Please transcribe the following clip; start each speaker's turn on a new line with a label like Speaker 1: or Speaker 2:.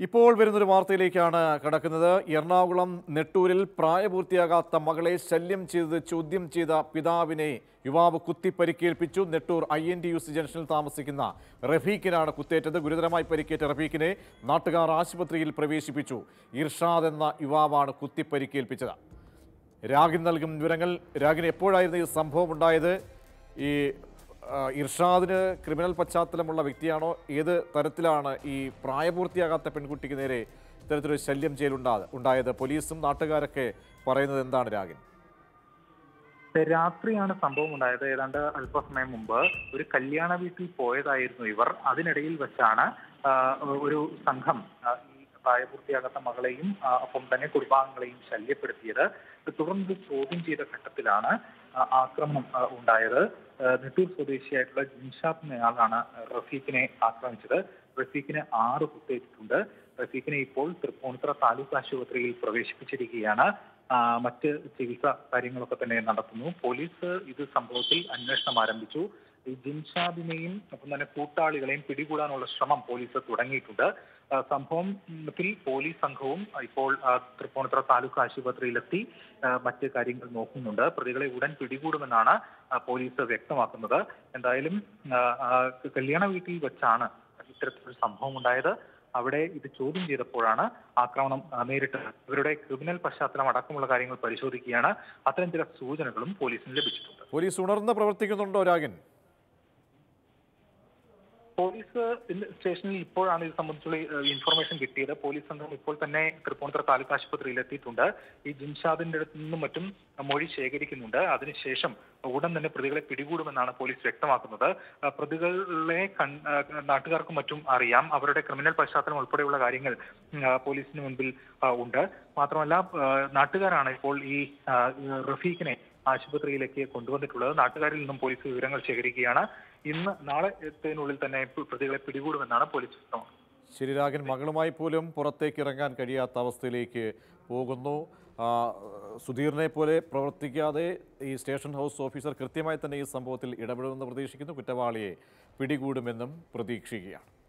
Speaker 1: ഇപ്പോൾ വരുന്നൊരു വാർത്തയിലേക്കാണ് കടക്കുന്നത് എറണാകുളം നെട്ടൂരിൽ പ്രായപൂർത്തിയാകാത്ത മകളെ ശല്യം ചെയ്ത് ചോദ്യം ചെയ്ത പിതാവിനെ യുവാവ് കുത്തി പരിക്കേൽപ്പിച്ചു Nettoor I N T U C ജംഗ്ഷനിൽ താമസിക്കുന്ന റഫീഖിനാണ് കുത്തേറ്റത് ഗുരുതരമായി പരിക്കേറ്റ റഫീഖിനെ നാട്ടുകാർ ആശുപത്രിയിൽ പ്രവേശിപ്പിച്ചു ഇർഷാദ് എന്ന യുവാവാണ് കുത്തി പരിക്കേൽപ്പിച്ചത് രാഗിൻ നൽകും വിവരങ്ങൾ രാഗിന് എപ്പോഴായിരുന്നു ഈ സംഭവം ഉണ്ടായത് ഈ ആ, ഇർഷാദിന് ക്രിമിനൽ പശ്ചാത്തലമുള്ള വ്യക്തിയാണോ ഏത് തരത്തിലാണ് ഈ പ്രായപൂർത്തിയാകാത്ത പെൺകുട്ടിക്ക് നേരെ ഇത്തരത്തിലൊരു ശല്യം ചെയ്യലുണ്ടാ ഉണ്ടായത് പോലീസും നാട്ടുകാരൊക്കെ പറയുന്നത് എന്താണ് രാഗിൻ
Speaker 2: രാത്രിയാണ് സംഭവം ഉണ്ടായത് ഏതാണ്ട് അല്പസമയം മുമ്പ് ഒരു കല്യാണ വീട്ടിൽ പോയതായിരുന്നു ഇവർ അതിനിടയിൽ വെച്ചാണ് ആ, ഒരു സംഘം ആ, ഈ പ്രായപൂർത്തിയാകാത്ത മകളെയും ആ, ഒപ്പം തന്നെ കുടുംബാംഗങ്ങളെയും ശല്യപ്പെടുത്തിയത് തുടർന്ന് ഇത് ചോദ്യം ചെയ്ത ഘട്ടത്തിലാണ് ആ, ആക്രമണം ആ, ഉണ്ടായത് ആ, നെട്ടൂർ സ്വദേശിയായിട്ടുള്ള ജിൻഷാദ് എന്നയാളാണ് റഫീഖിനെ ആക്രമിച്ചത് റഫീഖിന് ആറ് കുത്തേറ്റിട്ടുണ്ട് റഫീഖിനെ ഇപ്പോൾ തൃപ്പൂണിത്തുറ താലൂക്ക് ആശുപത്രിയിൽ പ്രവേശിപ്പിച്ചിരിക്കുകയാണ് ആ, മറ്റ് ചികിത്സ കാര്യങ്ങളൊക്കെ തന്നെ നടത്തുന്നു പോലീസ് ഇത് സംഭവത്തിൽ അന്വേഷണം ആരംഭിച്ചു ഈ ജിൻഷാദിനെയും ഒപ്പം തന്നെ കൂട്ടാളികളെയും പിടികൂടാനുള്ള ശ്രമം പോലീസ് തുടങ്ങിയിട്ടുണ്ട് ആ, സംഭവത്തിൽ പോലീസ് സംഘവും ഇപ്പോൾ ആ, തൃപ്പൂണിത്തുറ താലൂക്ക് ആശുപത്രിയിലെത്തി ആ, മറ്റ് കാര്യങ്ങൾ നോക്കുന്നുണ്ട് പ്രതികളെ ഉടൻ പിടികൂടുമെന്നാണ് ആ, പോലീസ് വ്യക്തമാക്കുന്നത് എന്തായാലും ആ, ആ, കല്യാണ വീട്ടിൽ വെച്ചാണ് ഇത്തരത്തിലൊരു സംഭവം ഉണ്ടായത് അവിടെ ഇത് ചോദ്യം ചെയ്തപ്പോഴാണ് ആക്രമണം ആ, നേരിട്ടത് ഇവരുടെ ക്രിമിനൽ പശ്ചാത്തലം അടക്കമുള്ള കാര്യങ്ങൾ പരിശോധിക്കുകയാണ് അത്തരം ചില സൂചനകളും പോലീസിന് ലഭിച്ചിട്ടുണ്ട്
Speaker 1: പോലീസ് ഉണർന്ന് പ്രവർത്തിക്കുന്നുണ്ടോ രാഗിൻ
Speaker 2: പോലീസ് ഇന്ന് സ്റ്റേഷനിൽ ഇപ്പോഴാണ് ഇത് സംബന്ധിച്ചുള്ള ഏഹ്, ഇൻഫർമേഷൻ കിട്ടിയത് പോലീസ് സംഘം ഇപ്പോൾ തന്നെ തൃപ്പൂണിത്തുറ താലൂക്ക് ആശുപത്രിയിൽ എത്തിയിട്ടുണ്ട് ഈ ജിൻഷാദിന്റെ അടുത്ത് നിന്നും മറ്റും മൊഴി ശേഖരിക്കുന്നുണ്ട് അതിനുശേഷം ഉടൻ തന്നെ പ്രതികളെ പിടികൂടുമെന്നാണ് പോലീസ് വ്യക്തമാക്കുന്നത് ആ, പ്രതികളെ കൺ- ആ, നാട്ടുകാർക്കും മറ്റും അറിയാം അവരുടെ ക്രിമിനൽ പശ്ചാത്തലം ഉൾപ്പെടെയുള്ള കാര്യങ്ങൾ ഉം, ആ, പോലീസിന് മുൻപിൽ ആ, ഉണ്ട് മാത്രമല്ല ആ, നാട്ടുകാരാണ് ഇപ്പോൾ ഈ ആ, റഫീഖിനെ ആശുപത്രിയിലേക്ക് കൊണ്ടുവന്നിട്ടുള്ളത് നാട്ടുകാരിൽ നിന്നും പോലീസ് വിവരങ്ങൾ ശേഖരിക്കുകയാണ് ഇന്ന് നാളെ എത്തുന്നതിനുള്ളിൽ തന്നെ പ്രതികളെ പിടികൂടുമെന്നാണ് പോലീസ് വ്യക്തമാക്കുന്നത്
Speaker 1: ശരി രാഗൻ മകളുമായി പോലും പുറത്തേക്ക് ഇറങ്ങാൻ കഴിയാത്ത അവസ്ഥയിലേക്ക് പോകുന്നു ആ, സുധീറിനെ പോലെ പ്രവർത്തിക്കാതെ ഈ സ്റ്റേഷൻ ഹൗസ് ഓഫീസർ കൃത്യമായി തന്നെ ഈ സംഭവത്തിൽ ഇടപെടുമെന്ന് പ്രതീക്ഷിക്കുന്നു കുറ്റവാളിയെ പിടികൂടുമെന്നും പ്രതീക്ഷിക്കുകയാണ്